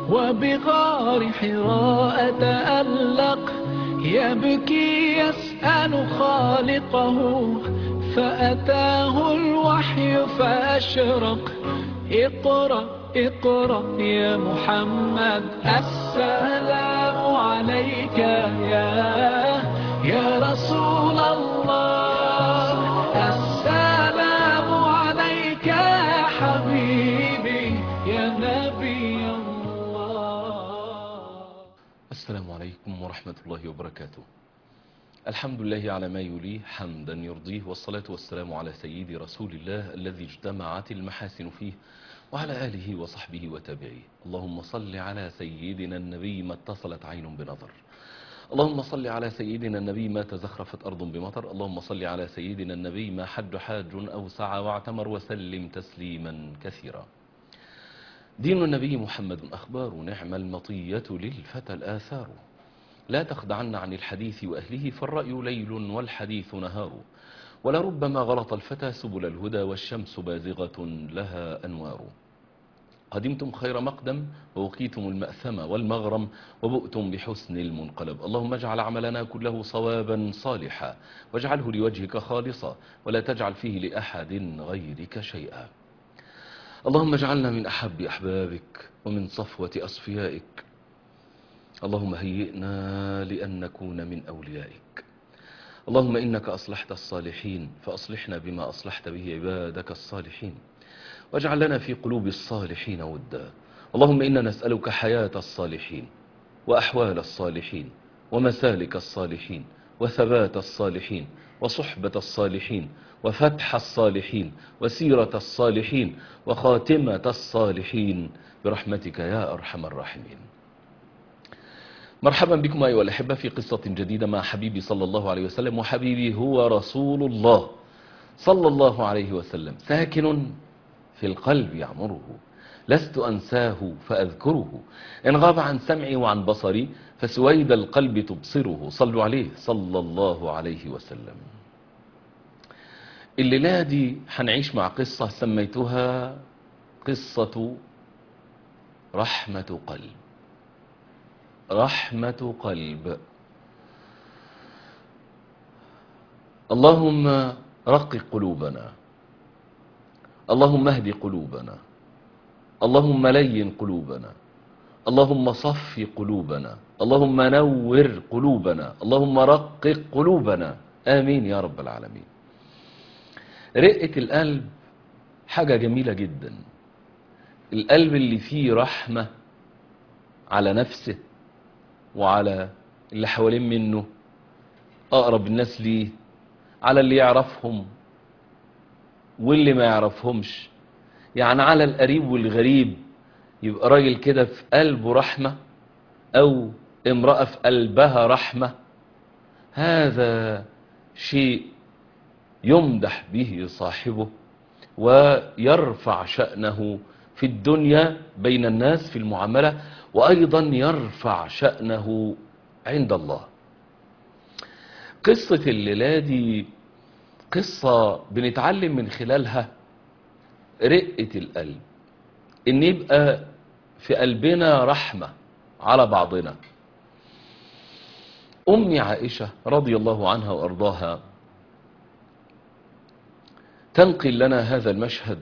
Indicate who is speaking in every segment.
Speaker 1: وبغار حراء تألق يبكي يسأل خالقه فأتاه الوحي فأشرق اقرأ اقرأ يا محمد السلام عليك يا يا رسول الله السلام عليك يا حبيبي يا نبي الله
Speaker 2: السلام عليكم ورحمة الله وبركاته الحمد لله على ما يليه حمدا يرضيه والصلاة والسلام على سيد رسول الله الذي اجتمعت المحاسن فيه وعلى آله وصحبه وتابعيه اللهم صل على سيدنا النبي ما اتصلت عين بنظر اللهم صل على سيدنا النبي ما تزخرفت أرض بمطر اللهم صل على سيدنا النبي ما حج حاج أو سعى واعتمر وسلم تسليما كثيرا دين النبي محمد أخبار نعم المطية للفتى الآثار لا تخدعن عن الحديث وأهله فالرأي ليل والحديث نهار ولربما غلط الفتى سبل الهدى والشمس بازغة لها أنوار قدمتم خير مقدم ووقيتم المأثم والمغرم وبؤتم بحسن المنقلب اللهم اجعل عملنا كله صوابا صالحا واجعله لوجهك خالصا ولا تجعل فيه لأحد غيرك شيئا اللهم اجعلنا من أحب أحبابك ومن صفوة أصفيائك اللهم هيئنا لأن نكون من أوليائك اللهم إنك أصلحت الصالحين فأصلحنا بما أصلحت به عبادك الصالحين واجعل لنا في قلوب الصالحين ودا اللهم إنا نسألك حياة الصالحين وأحوال الصالحين ومسالك الصالحين وثبات الصالحين وصحبة الصالحين وفتح الصالحين وسيرة الصالحين وخاتمة الصالحين برحمتك يا أرحم الراحمين مرحبا بكم أيها الأحبة في قصة جديدة مع حبيبي صلى الله عليه وسلم وحبيبي هو رسول الله صلى الله عليه وسلم ساكن في القلب يعمره لست أنساه فأذكره إن غاب عن سمعي وعن بصري فسويد القلب تبصره صلوا عليه صلى الله عليه وسلم الليلة دي هنعيش مع قصة سميتها قصة رحمة قلب رحمة قلب اللهم رقق قلوبنا اللهم اهد قلوبنا اللهم لين قلوبنا اللهم صف قلوبنا اللهم نور قلوبنا اللهم رقق قلوبنا آمين يا رب العالمين رقة القلب حاجة جميلة جدا القلب اللي فيه رحمة على نفسه وعلى اللي حوالين منه أقرب الناس ليه على اللي يعرفهم واللي ما يعرفهمش يعني على القريب والغريب يبقى راجل كده في قلبه رحمة أو امرأة في قلبها رحمة هذا شيء يمدح به صاحبه ويرفع شأنه في الدنيا بين الناس في المعاملة وأيضا يرفع شأنه عند الله قصة الليلة دي قصة بنتعلم من خلالها رقة القلب ان يبقى في قلبنا رحمة على بعضنا أمي عائشة رضي الله عنها وأرضاها تنقل لنا هذا المشهد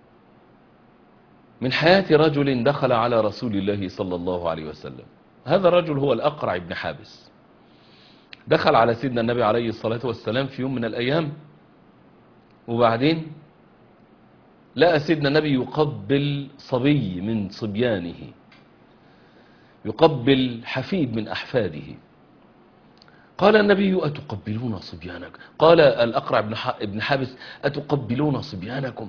Speaker 2: من حياة رجل دخل على رسول الله صلى الله عليه وسلم هذا الرجل هو الأقرع بن حابس دخل على سيدنا النبي عليه الصلاة والسلام في يوم من الأيام وبعدين لقى سيدنا النبي يقبل صبي من صبيانه يقبل حفيد من أحفاده قال النبي أتقبلون صبيانك قال الأقرع بن حابس أتقبلون صبيانكم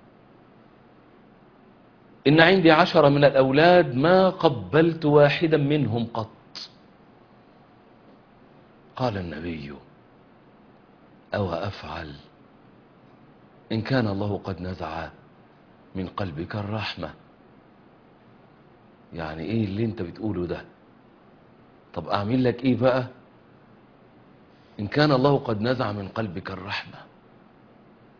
Speaker 2: إن عندي عشرة من الأولاد ما قبلت واحدا منهم قط قال النبي أو أفعل إن كان الله قد نزع من قلبك الرحمة يعني إيه اللي أنت بتقوله ده طب أعمل لك إيه بقى إن كان الله قد نزع من قلبك الرحمة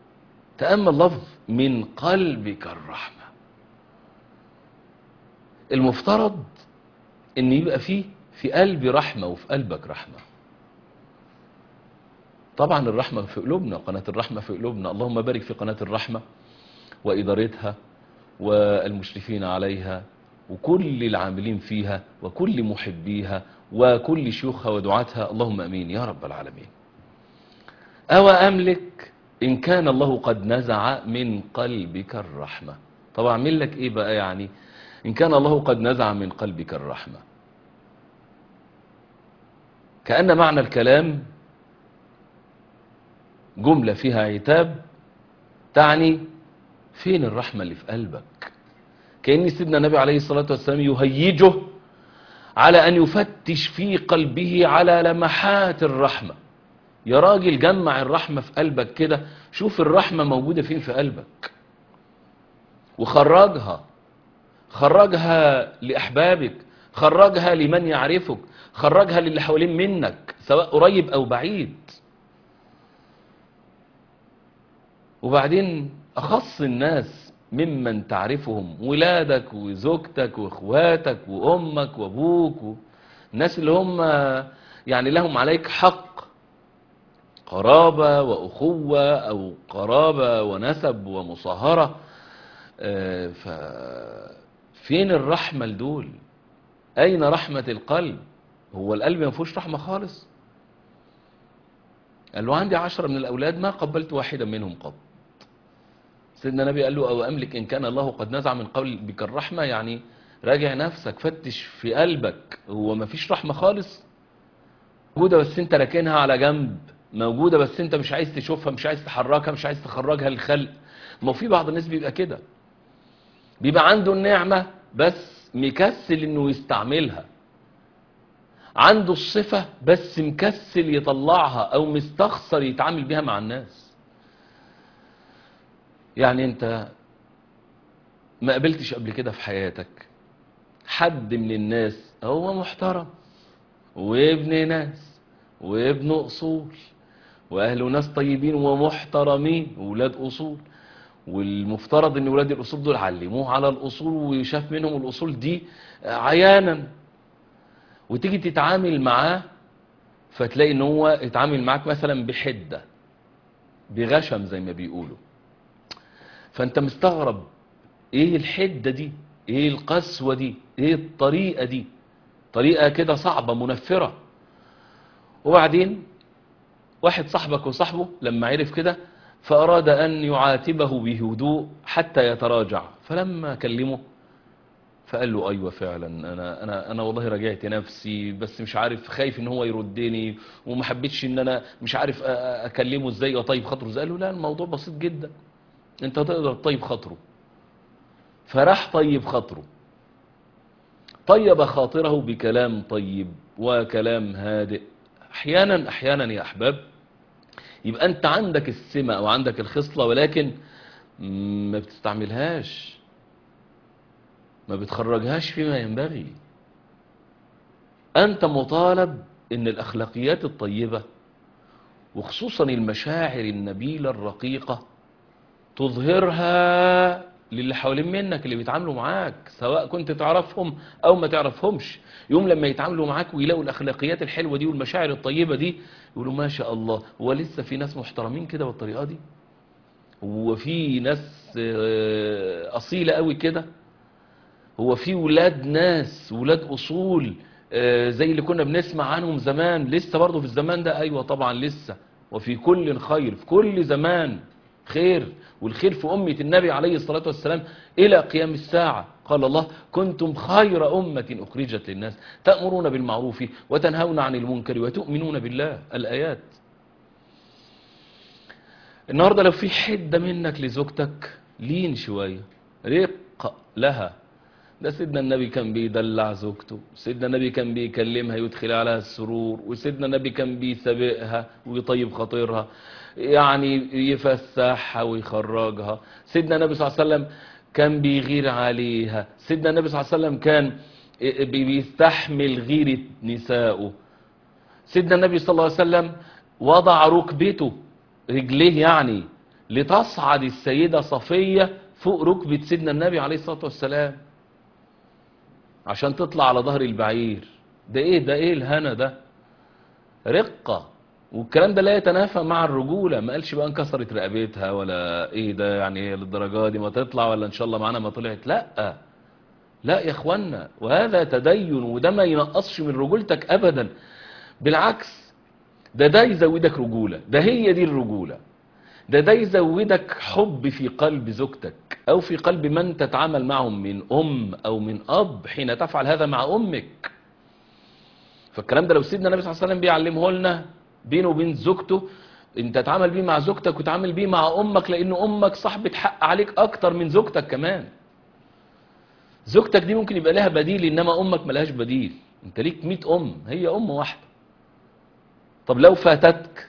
Speaker 2: تأمل لفظ من قلبك الرحمة المفترض ان يبقى فيه في قلبي رحمة وفي قلبك رحمة طبعا الرحمة في قلوبنا قناة الرحمة في قلوبنا اللهم بارك في قناة الرحمة وإدارتها والمشرفين عليها وكل العاملين فيها وكل محبيها وكل شيوخها ودعاتها اللهم أمين يا رب العالمين أو أملك إن كان الله قد نزع من قلبك الرحمة طبعا أعمل لك إيه بقى يعني إن كان الله قد نزع من قلبك الرحمة كأن معنى الكلام جملة فيها عتاب تعني فين الرحمة اللي في قلبك كأن سيدنا النبي عليه الصلاة والسلام يهيجه على أن يفتش في قلبه على لمحات الرحمة يا راجل جمع الرحمة في قلبك كده شوف الرحمة موجودة فين في قلبك وخرجها خرجها لأحبابك خرجها لمن يعرفك خرجها للي حوالين منك سواء قريب أو بعيد وبعدين أخص الناس ممن تعرفهم ولادك وزوجتك واخواتك وأمك وأبوك الناس اللي هم يعني لهم عليك حق قرابة وأخوة أو قرابة ونسب ومصاهرة آه، ففين الرحمة لدول أين رحمة القلب هو القلب ما فيهوش رحمة خالص قال له عندي عشرة من الأولاد ما قبلت واحدا منهم قط سيدنا النبي قال له أو أملك إن كان الله قد نزع من قلبك الرحمة يعني راجع نفسك فتش في قلبك هو ما فيش رحمة خالص موجودة بس انت راكنها على جنب موجودة بس انت مش عايز تشوفها مش عايز تحركها مش عايز تخرجها للخلق ما هو في بعض الناس بيبقى كده بيبقى عنده النعمة بس مكسل انه يستعملها عنده الصفة بس مكسل يطلعها او مستخسر يتعامل بيها مع الناس يعني انت ما قابلتش قبل كده في حياتك حد من الناس هو محترم وابن ناس وابن اصول واهل ناس طيبين ومحترمين وولاد اصول والمفترض ان ولاد الاصول دول علموه على الاصول وشاف منهم الاصول دي عيانا وتيجي تتعامل معاه فتلاقي ان هو اتعامل معاك مثلا بحده بغشم زي ما بيقولوا فانت مستغرب ايه الحده دي ايه القسوه دي ايه الطريقه دي طريقه كده صعبه منفره وبعدين واحد صاحبك وصاحبه لما عرف كده فأراد أن يعاتبه بهدوء حتى يتراجع فلما كلمه فقال له أيوة فعلا أنا, أنا, أنا والله راجعت نفسي بس مش عارف خايف إن هو يردني وما حبيتش إن أنا مش عارف أ- أ- أكلمه إزاي وطيب خاطره إزاي قال له لا الموضوع بسيط جدا أنت تقدر تطيب خاطره فراح طيب خاطره طيب خاطره بكلام طيب وكلام هادئ احيانا احيانا يا احباب يبقى انت عندك السمة او عندك الخصلة ولكن ما بتستعملهاش ما بتخرجهاش فيما ينبغي انت مطالب ان الاخلاقيات الطيبة وخصوصا المشاعر النبيلة الرقيقة تظهرها للي حوالين منك اللي بيتعاملوا معاك سواء كنت تعرفهم او ما تعرفهمش يوم لما يتعاملوا معاك ويلاقوا الاخلاقيات الحلوه دي والمشاعر الطيبه دي يقولوا ما شاء الله هو لسه في ناس محترمين كده بالطريقه دي هو في ناس آه، اصيله قوي كده هو في ولاد ناس ولاد اصول آه، زي اللي كنا بنسمع عنهم زمان لسه برضه في الزمان ده ايوه طبعا لسه وفي كل خير في كل زمان خير والخير في أمة النبي عليه الصلاة والسلام إلى قيام الساعة قال الله كنتم خير أمة أخرجت للناس تأمرون بالمعروف وتنهون عن المنكر وتؤمنون بالله الآيات النهاردة لو في حدة منك لزوجتك لين شوية رق لها ده سيدنا النبي كان بيدلع زوجته سيدنا النبي كان بيكلمها يدخل عليها السرور وسيدنا النبي كان بيسابقها ويطيب خاطرها يعني يفسحها ويخرجها سيدنا النبي صلى الله عليه وسلم كان بيغير عليها سيدنا النبي صلى الله عليه وسلم كان بي- بيستحمل غيرة نسائه سيدنا النبي صلى الله عليه وسلم وضع ركبته رجليه يعني لتصعد السيدة صفية فوق ركبة سيدنا النبي عليه الصلاة والسلام عشان تطلع على ظهر البعير ده ايه ده ايه الهنا ده رقة والكلام ده لا يتنافى مع الرجولة ما قالش بقى انكسرت رقبتها ولا ايه ده يعني ايه للدرجة دي ما تطلع ولا ان شاء الله معانا ما طلعت لا لا يا اخوانا وهذا تدين وده ما ينقصش من رجولتك ابدا بالعكس ده ده يزودك رجولة ده هي دي الرجولة ده ده يزودك حب في قلب زوجتك او في قلب من تتعامل معهم من ام او من اب حين تفعل هذا مع امك فالكلام ده لو سيدنا النبي صلى الله عليه وسلم بيعلمه لنا بينه وبين زوجته انت تتعامل بيه مع زوجتك وتعامل بيه مع امك لان امك صاحبة حق عليك اكتر من زوجتك كمان زوجتك دي ممكن يبقى لها بديل انما امك ملهاش بديل انت ليك 100 ام هي ام واحدة طب لو فاتتك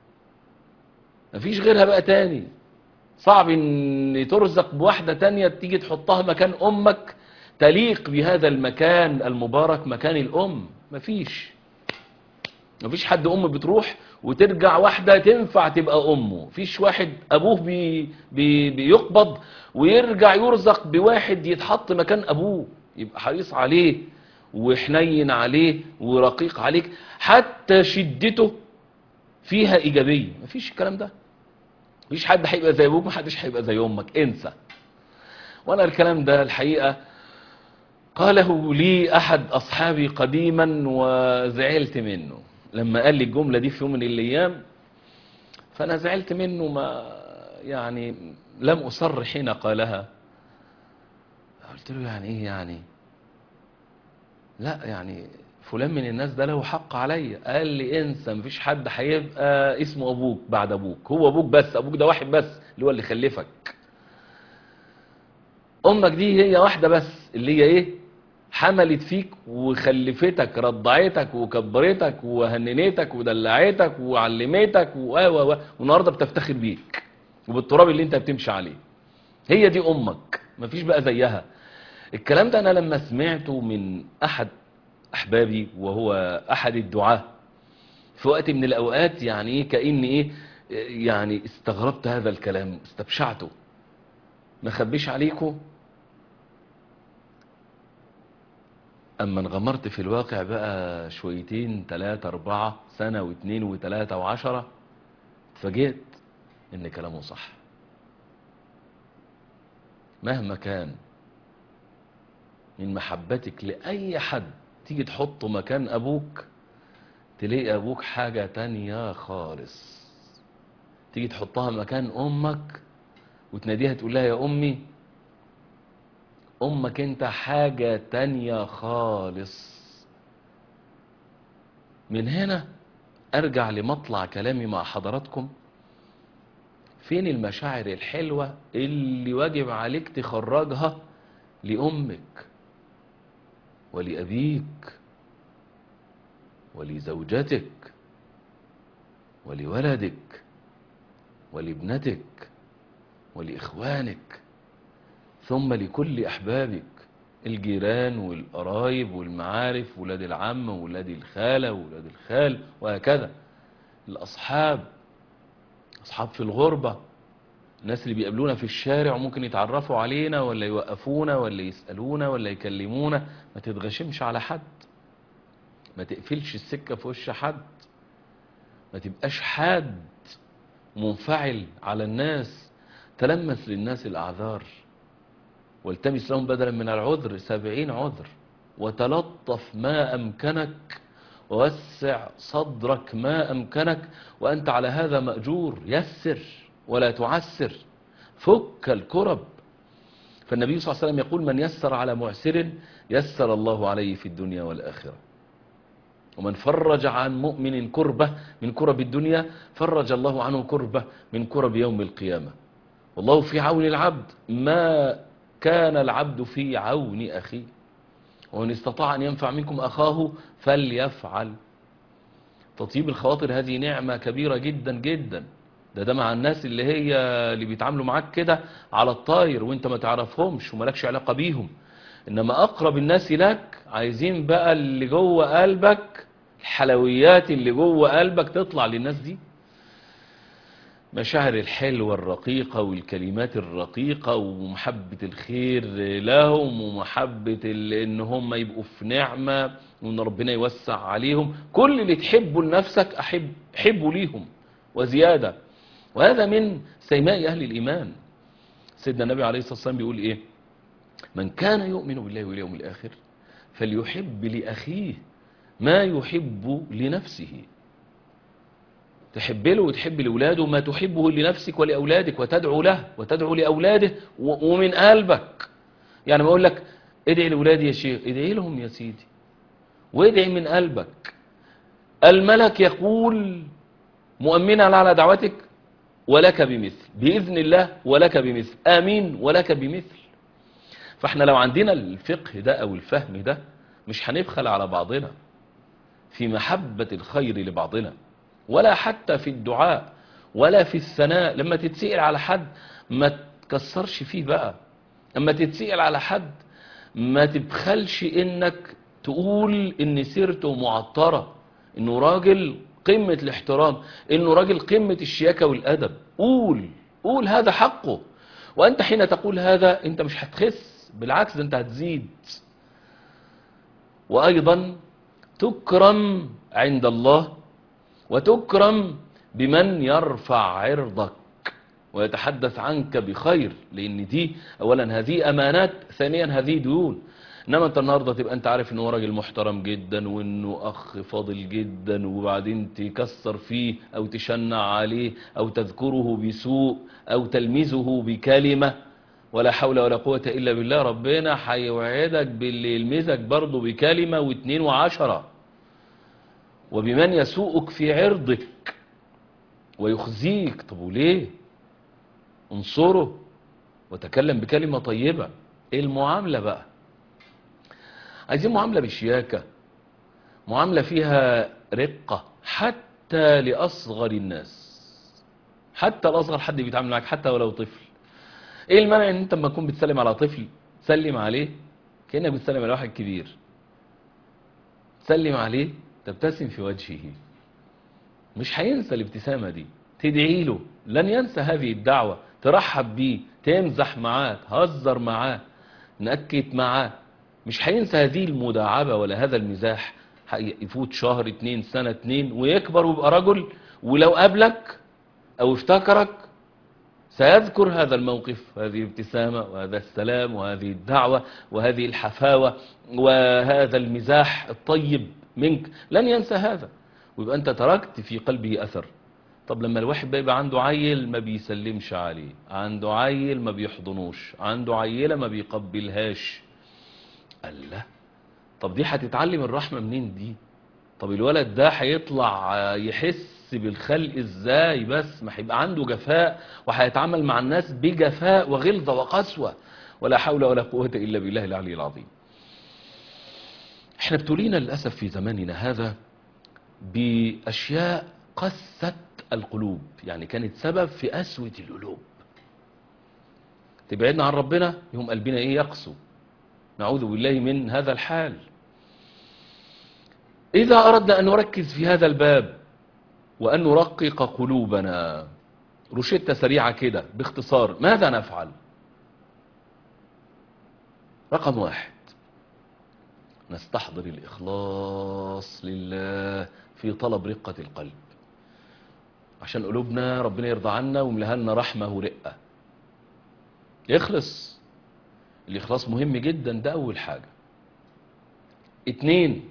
Speaker 2: مفيش غيرها بقى تاني صعب ان ترزق بواحدة تانية تيجي تحطها مكان امك تليق بهذا المكان المبارك مكان الام مفيش مفيش حد ام بتروح وترجع واحدة تنفع تبقى امه مفيش واحد ابوه بي بي بيقبض ويرجع يرزق بواحد يتحط مكان ابوه يبقى حريص عليه وحنين عليه ورقيق عليك حتى شدته فيها ايجابية مفيش الكلام ده مفيش حد هيبقى زي ابوك محدش هيبقى زي امك انسى وانا الكلام ده الحقيقة قاله لي احد اصحابي قديما وزعلت منه لما قال لي الجملة دي في يوم من الايام فانا زعلت منه ما يعني لم اصر حين قالها قلت له يعني ايه يعني لا يعني فلان من الناس ده له حق عليا قال لي انسى مفيش حد هيبقى اسمه ابوك بعد ابوك هو ابوك بس ابوك ده واحد بس اللي هو اللي خلفك امك دي هي واحدة بس اللي هي ايه حملت فيك وخلفتك رضعتك وكبرتك وهننتك ودلعتك وعلمتك و و و والنهارده بتفتخر بيك وبالتراب اللي انت بتمشي عليه هي دي امك مفيش بقى زيها الكلام ده انا لما سمعته من احد احبابي وهو احد الدعاة في وقت من الاوقات يعني ايه كأن ايه يعني استغربت هذا الكلام استبشعته ما خبيش عليكم اما انغمرت في الواقع بقى شويتين تلاتة اربعة سنة واثنين وثلاثة وعشرة اتفاجئت ان كلامه صح مهما كان من محبتك لأي حد تيجي تحطه مكان أبوك تلاقي أبوك حاجة تانية خالص تيجي تحطها مكان أمك وتناديها تقول لها يا أمي أمك أنت حاجة تانية خالص من هنا أرجع لمطلع كلامي مع حضراتكم فين المشاعر الحلوة اللي واجب عليك تخرجها لأمك ولأبيك ولزوجتك ولولدك ولابنتك ولإخوانك ثم لكل أحبابك الجيران والقرايب والمعارف ولاد العم وولاد الخالة وولاد الخال وهكذا الأصحاب أصحاب في الغربة الناس اللي بيقابلونا في الشارع وممكن يتعرفوا علينا ولا يوقفونا ولا يسألونا ولا يكلمونا ما تتغشمش على حد ما تقفلش السكة في وش حد ما تبقاش حاد منفعل على الناس تلمس للناس الأعذار والتمس لهم بدلا من العذر سبعين عذر وتلطف ما أمكنك ووسع صدرك ما أمكنك وأنت على هذا مأجور يسر ولا تعسر فك الكرب فالنبي صلى الله عليه وسلم يقول من يسر على معسر يسر الله عليه في الدنيا والآخرة ومن فرج عن مؤمن كربة من كرب الدنيا فرج الله عنه كربة من كرب يوم القيامة والله في عون العبد ما كان العبد في عون أخيه ومن استطاع أن ينفع منكم أخاه فليفعل تطيب الخواطر هذه نعمة كبيرة جدا جدا ده ده مع الناس اللي هي اللي بيتعاملوا معاك كده على الطاير وانت ما تعرفهمش ومالكش علاقة بيهم انما اقرب الناس لك عايزين بقى اللي جوه قلبك الحلويات اللي جوه قلبك تطلع للناس دي مشاعر الحلوة الرقيقة والكلمات الرقيقة ومحبة الخير لهم ومحبة ال- ان هم يبقوا في نعمة وان ربنا يوسع عليهم كل اللي تحبه لنفسك احب حبه ليهم وزيادة وهذا من سيماء اهل الايمان سيدنا النبي عليه الصلاة والسلام بيقول ايه من كان يؤمن بالله واليوم الاخر فليحب لاخيه ما يحب لنفسه تحب له وتحب لأولاده ما تحبه لنفسك ولأولادك وتدعو له وتدعو لأولاده و- ومن قلبك يعني ما أقول لك ادعي لأولادي يا شيخ ادعي لهم يا سيدي وادعي من قلبك الملك يقول مؤمنا على دعوتك ولك بمثل بإذن الله ولك بمثل آمين ولك بمثل فاحنا لو عندنا الفقه ده أو الفهم ده مش هنبخل على بعضنا في محبة الخير لبعضنا ولا حتى في الدعاء ولا في الثناء لما تتسئل على حد ما تكسرش فيه بقى اما تتسئل على حد ما تبخلش انك تقول ان سيرته معطرة انه راجل قمة الاحترام انه راجل قمة الشياكة والادب قول قول هذا حقه وانت حين تقول هذا انت مش هتخس بالعكس ده انت هتزيد وايضا تكرم عند الله وتكرم بمن يرفع عرضك ويتحدث عنك بخير لان دي اولا هذه امانات ثانيا هذه ديون انما انت النهارده تبقى انت عارف ان هو راجل محترم جدا وانه اخ فاضل جدا وبعدين تكسر فيه او تشنع عليه او تذكره بسوء او تلمزه بكلمه ولا حول ولا قوه الا بالله ربنا هيوعدك باللي يلمزك برضه بكلمه واتنين وعشره وبمن يسوءك في عرضك ويخزيك طب وليه انصره وتكلم بكلمة طيبة ايه المعاملة بقى عايزين معاملة بشياكة معاملة فيها رقة حتى لأصغر الناس حتى الأصغر حد بيتعامل معاك حتى ولو طفل ايه المانع ان انت لما تكون بتسلم على طفل تسلم عليه كأنك بتسلم على واحد كبير تسلم عليه تبتسم في وجهه مش هينسى الابتسامة دي تدعي له لن ينسى هذه الدعوة ترحب بيه تمزح معاه تهزر معاه نأكد معاه مش هينسى هذه المداعبة ولا هذا المزاح يفوت شهر اتنين سنة اتنين ويكبر ويبقى رجل ولو قابلك او افتكرك سيذكر هذا الموقف وهذه الابتسامة وهذا السلام وهذه الدعوة وهذه الحفاوة وهذا المزاح الطيب منك لن ينسى هذا ويبقى أنت تركت في قلبه أثر طب لما الواحد بقى يبقى عنده عيل ما بيسلمش عليه عنده عيل ما بيحضنوش عنده عيلة ما بيقبلهاش قال لا طب دي هتتعلم الرحمة منين دي طب الولد ده هيطلع يحس بالخلق ازاي بس ما هيبقى عنده جفاء وهيتعامل مع الناس بجفاء وغلظة وقسوة ولا حول ولا قوة إلا بالله العلي العظيم احنا ابتلينا للأسف في زماننا هذا بأشياء قست القلوب يعني كانت سبب في قسوة القلوب تبعدنا عن ربنا يوم قلبنا ايه يقسو نعوذ بالله من هذا الحال إذا أردنا أن نركز في هذا الباب وأن نرقق قلوبنا روشتة سريعة كده باختصار ماذا نفعل رقم واحد نستحضر الإخلاص لله في طلب رقة القلب عشان قلوبنا ربنا يرضى عنا ويملها لنا رحمة ورقة يخلص الإخلاص مهم جدا ده أول حاجة اتنين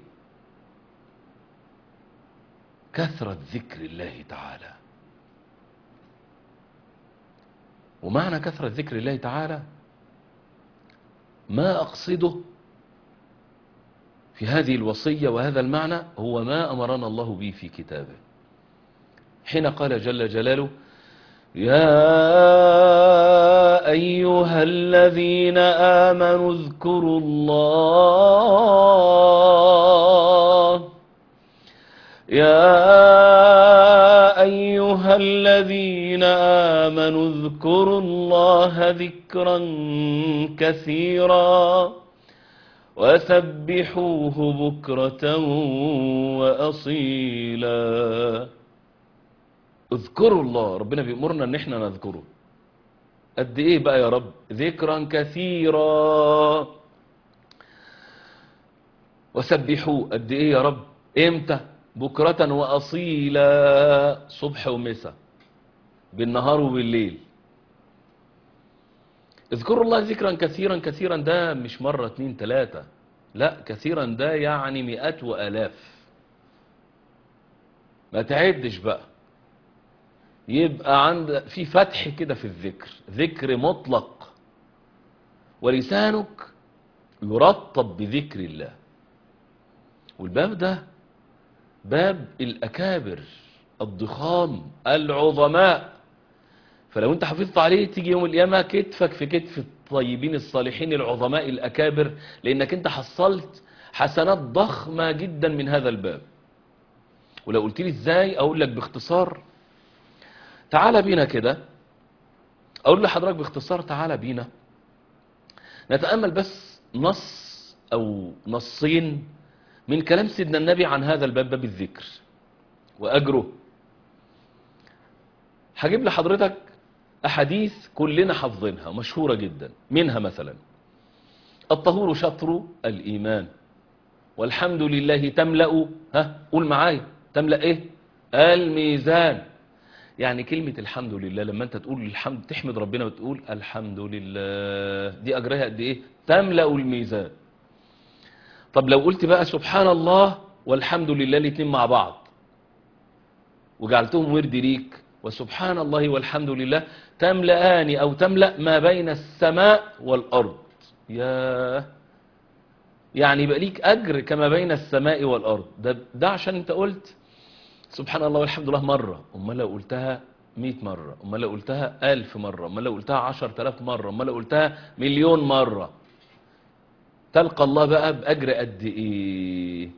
Speaker 2: كثرة ذكر الله تعالى ومعنى كثرة ذكر الله تعالى ما أقصده في هذه الوصية وهذا المعنى هو ما أمرنا الله به في كتابه حين قال جل جلاله يا أيها الذين آمنوا اذكروا الله يا أيها الذين آمنوا اذكروا الله ذكرا كثيرا وسبحوه بكرة وأصيلا اذكروا الله ربنا بيأمرنا ان احنا نذكره قد ايه بقى يا رب ذكرا كثيرا وسبحوه قد ايه يا رب امتى بكرة واصيلا صبح ومساء بالنهار وبالليل اذكروا الله ذكرا كثيرا كثيرا ده مش مرة اتنين تلاتة لا كثيرا ده يعني مئات والاف ما تعدش بقى يبقى عند في فتح كده في الذكر ذكر مطلق ولسانك يرطب بذكر الله والباب ده باب الأكابر الضخام العظماء فلو انت حفظت عليه تيجي يوم القيامة كتفك في كتف الطيبين الصالحين العظماء الأكابر لأنك انت حصلت حسنات ضخمة جدا من هذا الباب ولو قلت لي ازاي اقول لك باختصار تعال بينا كده اقول لحضرتك باختصار تعال بينا نتأمل بس نص او نصين من كلام سيدنا النبي عن هذا الباب باب الذكر واجره هجيب لحضرتك احاديث كلنا حافظينها مشهورة جدا منها مثلا الطهور شطر الايمان والحمد لله تملأ ها قول معايا تملأ ايه الميزان يعني كلمة الحمد لله لما انت تقول الحمد تحمد ربنا وتقول الحمد لله دي اجرها قد ايه تملأ الميزان طب لو قلت بقى سبحان الله والحمد لله الاتنين مع بعض وجعلتهم ورد ليك وسبحان الله والحمد لله تملأان او تملأ ما بين السماء والارض ياه يعني يبقى ليك اجر كما بين السماء والارض ده, ده عشان انت قلت سبحان الله والحمد لله مرة امال لو قلتها 100 مرة امال لو قلتها 1000 مرة امال لو قلتها 10000 مرة امال لو قلتها مليون مرة تلقى الله بقى باجر قد ايه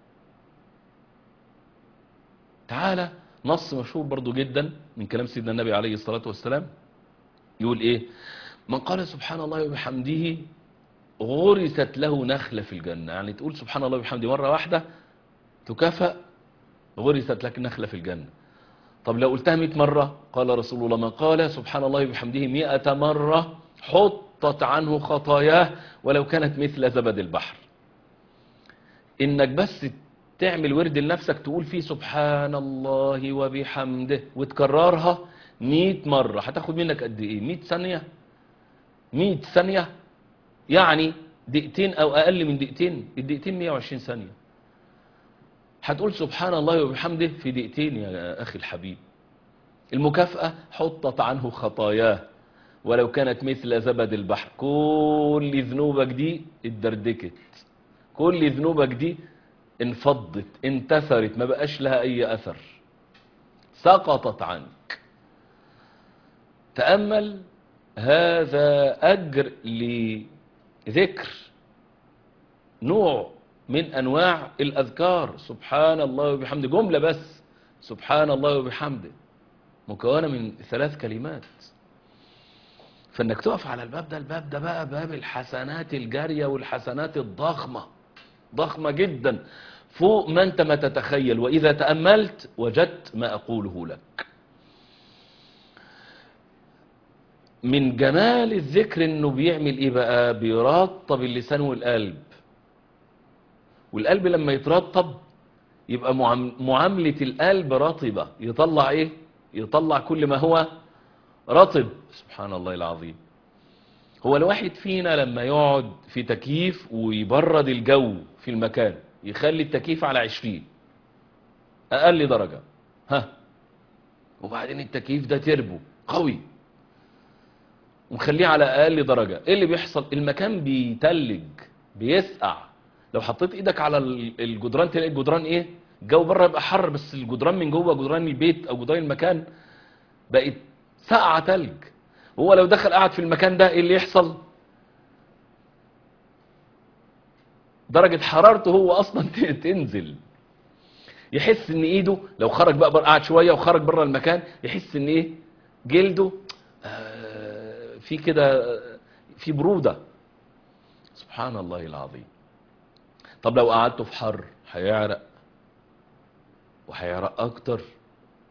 Speaker 2: تعالى نص مشهور برضو جدا من كلام سيدنا النبي عليه الصلاة والسلام يقول ايه من قال سبحان الله وبحمده غرست له نخلة في الجنة يعني تقول سبحان الله وبحمده مرة واحدة تكافأ غرست لك نخلة في الجنة طب لو قلتها 100 مرة قال رسول الله من قال سبحان الله وبحمده 100 مرة حطت عنه خطاياه ولو كانت مثل زبد البحر انك بس تعمل ورد لنفسك تقول فيه سبحان الله وبحمده وتكررها 100 مرة هتاخد منك قد ايه 100 ثانية 100 ثانية يعني دقيقتين او اقل من دقيقتين الدقيقتين 120 ثانية هتقول سبحان الله وبحمده في دقيقتين يا اخي الحبيب المكافأة حطت عنه خطاياه ولو كانت مثل زبد البحر كل ذنوبك دي اتدردكت كل ذنوبك دي انفضت انتثرت ما بقاش لها اي اثر سقطت عنك تأمل هذا اجر لذكر نوع من انواع الاذكار سبحان الله وبحمده جملة بس سبحان الله وبحمده مكونة من ثلاث كلمات فانك تقف على الباب ده الباب ده بقى باب الحسنات الجارية والحسنات الضخمة ضخمة جدا فوق ما انت ما تتخيل واذا تأملت وجدت ما اقوله لك من جمال الذكر انه بيعمل ايه بقى بيرطب اللسان والقلب والقلب لما يترطب يبقى معاملة القلب رطبة يطلع ايه يطلع كل ما هو رطب سبحان الله العظيم هو الواحد فينا لما يقعد في تكييف ويبرد الجو في المكان يخلي التكييف على عشرين اقل درجة ها وبعدين التكييف ده تربو قوي ومخليه على اقل درجة ايه اللي بيحصل المكان بيتلج بيسقع لو حطيت ايدك على الجدران تلاقي الجدران ايه الجو بره يبقى حر بس الجدران من جوه جدران البيت او جدران المكان بقت سقعة تلج هو لو دخل قاعد في المكان ده ايه اللي يحصل درجة حرارته هو اصلا تنزل يحس ان ايده لو خرج بقى قاعد شوية وخرج بره المكان يحس ان ايه جلده آه في كده في برودة سبحان الله العظيم طب لو قعدته في حر هيعرق وهيعرق اكتر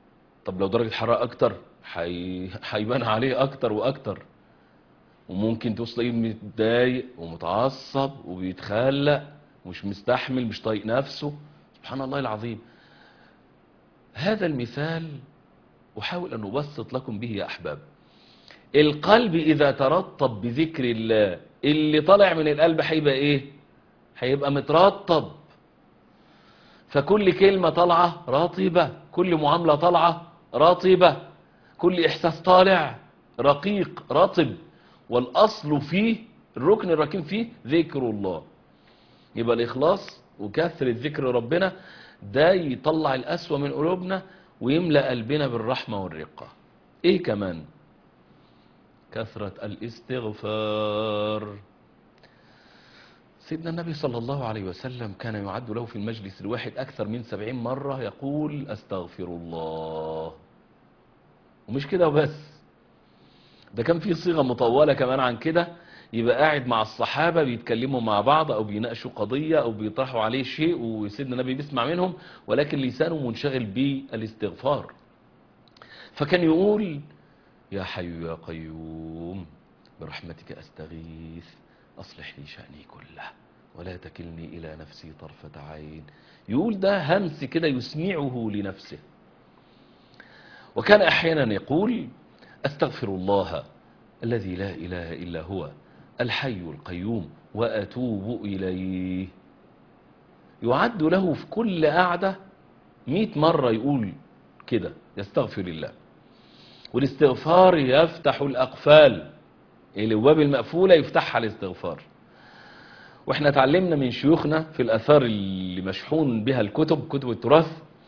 Speaker 2: طب لو درجة حرارة اكتر حي... هيبان عليه اكتر واكتر وممكن توصل متضايق ومتعصب وبيتخلق ومش مستحمل مش طايق نفسه سبحان الله العظيم هذا المثال أحاول أن أبسط لكم به يا أحباب القلب إذا ترطب بذكر الله اللي طالع من القلب هيبقى إيه هيبقى مترطب فكل كلمة طالعة رطبة كل معاملة طالعة رطبة كل إحساس طالع رقيق رطب والأصل فيه الركن الركين فيه ذكر الله يبقى الإخلاص وكثرة ذكر ربنا ده يطلع الأسوأ من قلوبنا ويملأ قلبنا بالرحمة والرقة ايه كمان كثرة الاستغفار سيدنا النبي صلى الله عليه وسلم كان يعد له في المجلس الواحد أكثر من سبعين مرة يقول أستغفر الله ومش كده وبس ده كان في صيغة مطولة كمان عن كده يبقى قاعد مع الصحابة بيتكلموا مع بعض أو بيناقشوا قضية أو بيطرحوا عليه شيء وسيدنا النبي بيسمع منهم ولكن لسانه منشغل بالاستغفار فكان يقول يا حي يا قيوم برحمتك أستغيث أصلح لي شأني كله ولا تكلني إلى نفسي طرفة عين يقول ده همس كده يسمعه لنفسه وكان أحيانا يقول أستغفر الله الذي لا إله إلا هو الحي القيوم وأتوب إليه يعد له في كل قعدة مئة مرة يقول كده يستغفر الله والاستغفار يفتح الأقفال الابواب المقفولة يفتحها الاستغفار واحنا اتعلمنا من شيوخنا في الأثار اللي مشحون بها الكتب كتب التراث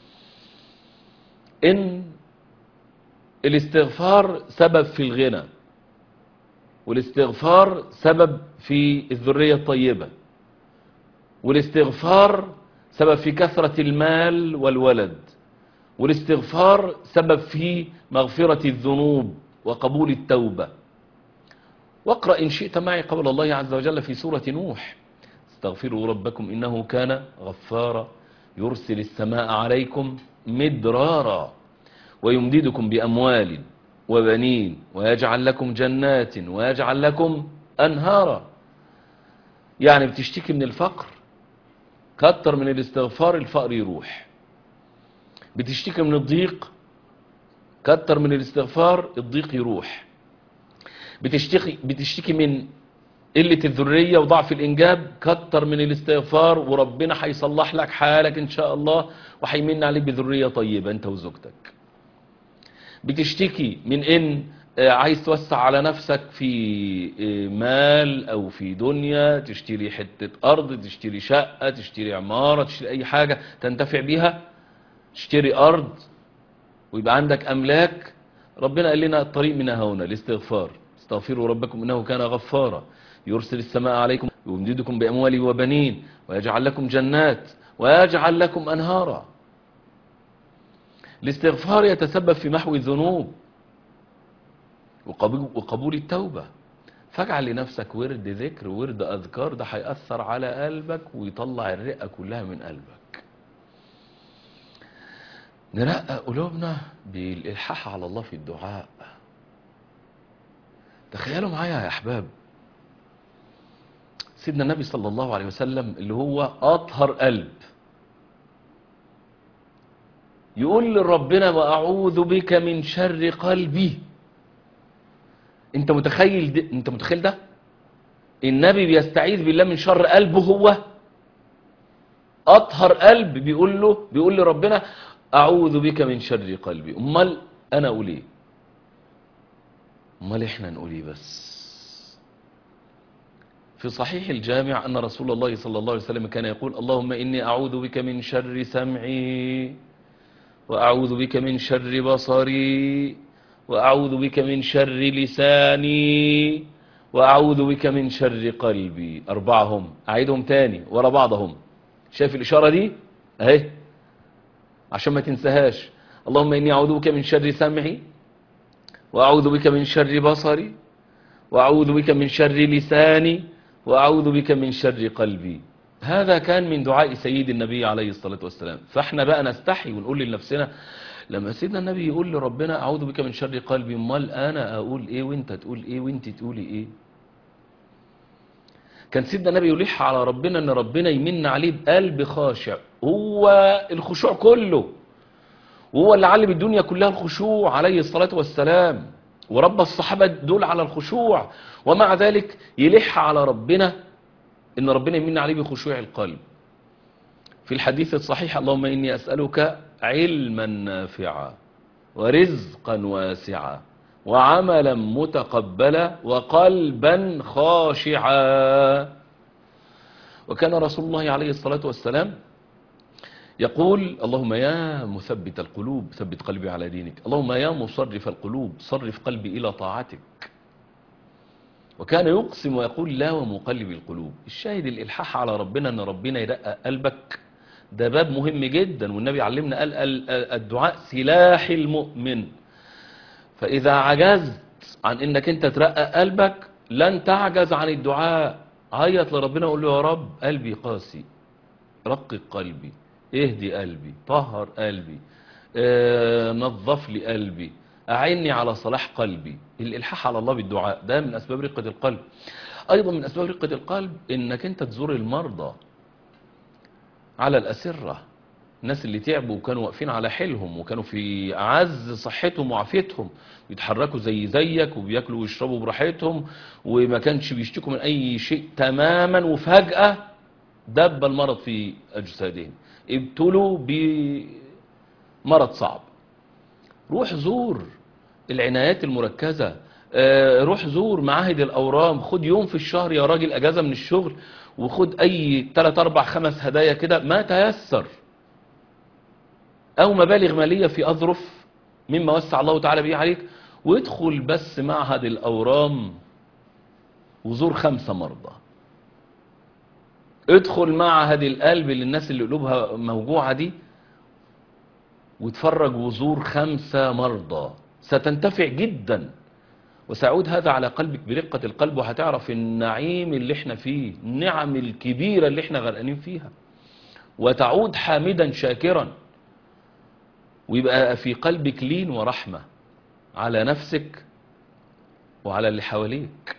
Speaker 2: ان الاستغفار سبب في الغنى والاستغفار سبب في الذرية الطيبة والاستغفار سبب في كثرة المال والولد والاستغفار سبب في مغفرة الذنوب وقبول التوبة واقرأ إن شئت معي قول الله عز وجل في سورة نوح استغفروا ربكم إنه كان غفارا يرسل السماء عليكم مدرارا ويمددكم بأموال وبنين ويجعل لكم جنات ويجعل لكم أنهارا يعني بتشتكي من الفقر كتر من الاستغفار الفقر يروح بتشتكي من الضيق كتر من الاستغفار الضيق يروح بتشتكي, بتشتكي من قلة الذرية وضعف الإنجاب كتر من الاستغفار وربنا هيصلح لك حالك إن شاء الله وهيمن عليك بذرية طيبة أنت وزوجتك بتشتكي من ان عايز توسع على نفسك في مال او في دنيا تشتري حتة ارض تشتري شقة تشتري عمارة تشتري اي حاجة تنتفع بيها تشتري ارض ويبقى عندك املاك ربنا قال لنا الطريق من هنا الاستغفار استغفروا ربكم انه كان غفارا يرسل السماء عليكم ويمددكم باموال وبنين ويجعل لكم جنات ويجعل لكم انهارا الاستغفار يتسبب في محو الذنوب وقبول التوبة فاجعل لنفسك ورد ذكر ورد أذكار ده هيأثر على قلبك ويطلع الرئة كلها من قلبك نرقى قلوبنا بالإلحاح على الله في الدعاء تخيلوا معايا يا أحباب سيدنا النبي صلى الله عليه وسلم اللي هو أطهر قلب يقول لربنا وأعوذ بك من شر قلبي انت متخيل ده انت متخيل ده النبي بيستعيذ بالله من شر قلبه هو اطهر قلب بيقول له بيقول لربنا اعوذ بك من شر قلبي امال انا اقول ايه امال احنا نقول ايه بس في صحيح الجامع ان رسول الله صلى الله عليه وسلم كان يقول اللهم اني اعوذ بك من شر سمعي وأعوذ بك من شر بصري وأعوذ بك من شر لساني وأعوذ بك من شر قلبي أربعهم أعيدهم تاني ورا بعضهم شايف الإشارة دي أهي عشان ما تنساهاش اللهم إني أعوذ بك من شر سمعي وأعوذ بك من شر بصري وأعوذ بك من شر لساني وأعوذ بك من شر قلبي هذا كان من دعاء سيد النبي عليه الصلاة والسلام فاحنا بقى نستحي ونقول لنفسنا لما سيدنا النبي يقول لربنا اعوذ بك من شر قلبي امال انا اقول ايه وانت تقول ايه وانت تقولي ايه كان سيدنا النبي يلح على ربنا ان ربنا يمن عليه بقلب خاشع هو الخشوع كله وهو اللي علم الدنيا كلها الخشوع عليه الصلاة والسلام ورب الصحابة دول على الخشوع ومع ذلك يلح على ربنا ان ربنا يمن عليه بخشوع القلب في الحديث الصحيح اللهم إني أسألك علما نافعا ورزقا واسعا وعملا متقبلا وقلبا خاشعا وكان رسول الله عليه الصلاة والسلام يقول اللهم يا مثبت القلوب ثبت قلبي على دينك اللهم يا مصرف القلوب صرف قلبي إلى طاعتك وكان يقسم ويقول لا ومقلب القلوب الشاهد الإلحاح على ربنا أن ربنا يدقق قلبك ده باب مهم جدا والنبي علمنا قال ال- ال- الدعاء سلاح المؤمن فإذا عجزت عن انك انت ترقق قلبك لن تعجز عن الدعاء عيط لربنا وقول له يا رب قلبي قاسي رقق قلبي اهدي قلبي طهر قلبي آه، نظف لي قلبي أعني على صلاح قلبي الإلحاح على الله بالدعاء ده من أسباب رقة القلب أيضا من أسباب رقة القلب إنك أنت تزور المرضى على الأسرة الناس اللي تعبوا وكانوا واقفين على حيلهم وكانوا في أعز صحتهم وعافيتهم بيتحركوا زي زيك وبياكلوا ويشربوا براحتهم وما كانش بيشتكوا من أي شيء تماما وفجأة دب المرض في أجسادهم ابتلوا بمرض صعب روح زور العنايات المركزة آه، روح زور معاهد الأورام خد يوم في الشهر يا راجل أجازة من الشغل وخد أي 3 4 5 هدايا كده ما تيسر أو مبالغ مالية في أظرف مما وسع الله تعالى به عليك وادخل بس معهد الأورام وزور خمسة مرضى ادخل معهد القلب للناس اللي قلوبها موجوعة دي وتفرج وزور خمسة مرضى ستنتفع جدا وسيعود هذا على قلبك برقة القلب وهتعرف النعيم اللي احنا فيه النعم الكبيرة اللي احنا غرقانين فيها وتعود حامدا شاكرا ويبقى في قلبك لين ورحمة على نفسك وعلى اللي حواليك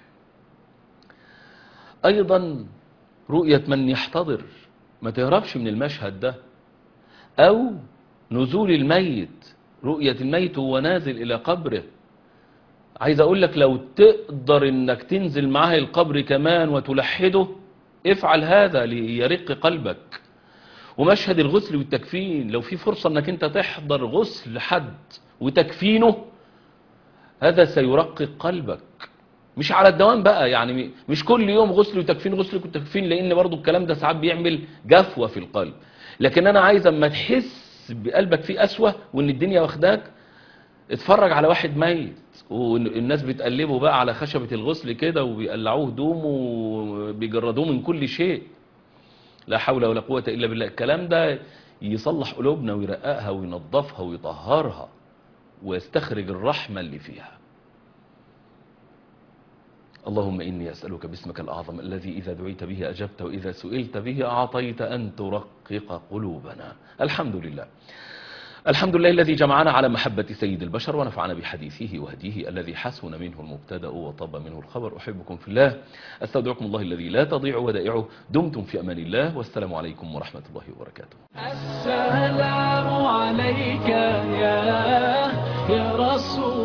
Speaker 2: أيضا رؤية من يحتضر ما تهربش من المشهد ده أو نزول الميت رؤية الميت وهو نازل إلى قبره عايز أقول لك لو تقدر إنك تنزل معاه القبر كمان وتلحده افعل هذا ليرق قلبك ومشهد الغسل والتكفين لو في فرصة انك انت تحضر غسل حد وتكفينه هذا سيرقق قلبك مش على الدوام بقى يعني مش كل يوم غسل وتكفين غسل وتكفين لان برضو الكلام ده ساعات بيعمل جفوة في القلب لكن انا عايز اما تحس بقلبك فيه قسوة وان الدنيا واخداك اتفرج على واحد ميت والناس بتقلبه بقى على خشبة الغسل كده وبيقلعوه هدومه وبيجردوه من كل شيء لا حول ولا قوة إلا بالله الكلام ده يصلح قلوبنا ويرققها وينظفها ويطهرها ويستخرج الرحمة اللي فيها اللهم إني أسألك باسمك الأعظم الذي إذا دعيت به أجبت وإذا سئلت به أعطيت أن ترقق قلوبنا الحمد لله الحمد لله الذي جمعنا على محبة سيد البشر ونفعنا بحديثه وهديه الذي حسن منه المبتدأ وطب منه الخبر أحبكم في الله أستودعكم الله الذي لا تضيع ودائعه دمتم في أمان الله والسلام عليكم ورحمة الله وبركاته
Speaker 1: السلام عليك يا يا رسول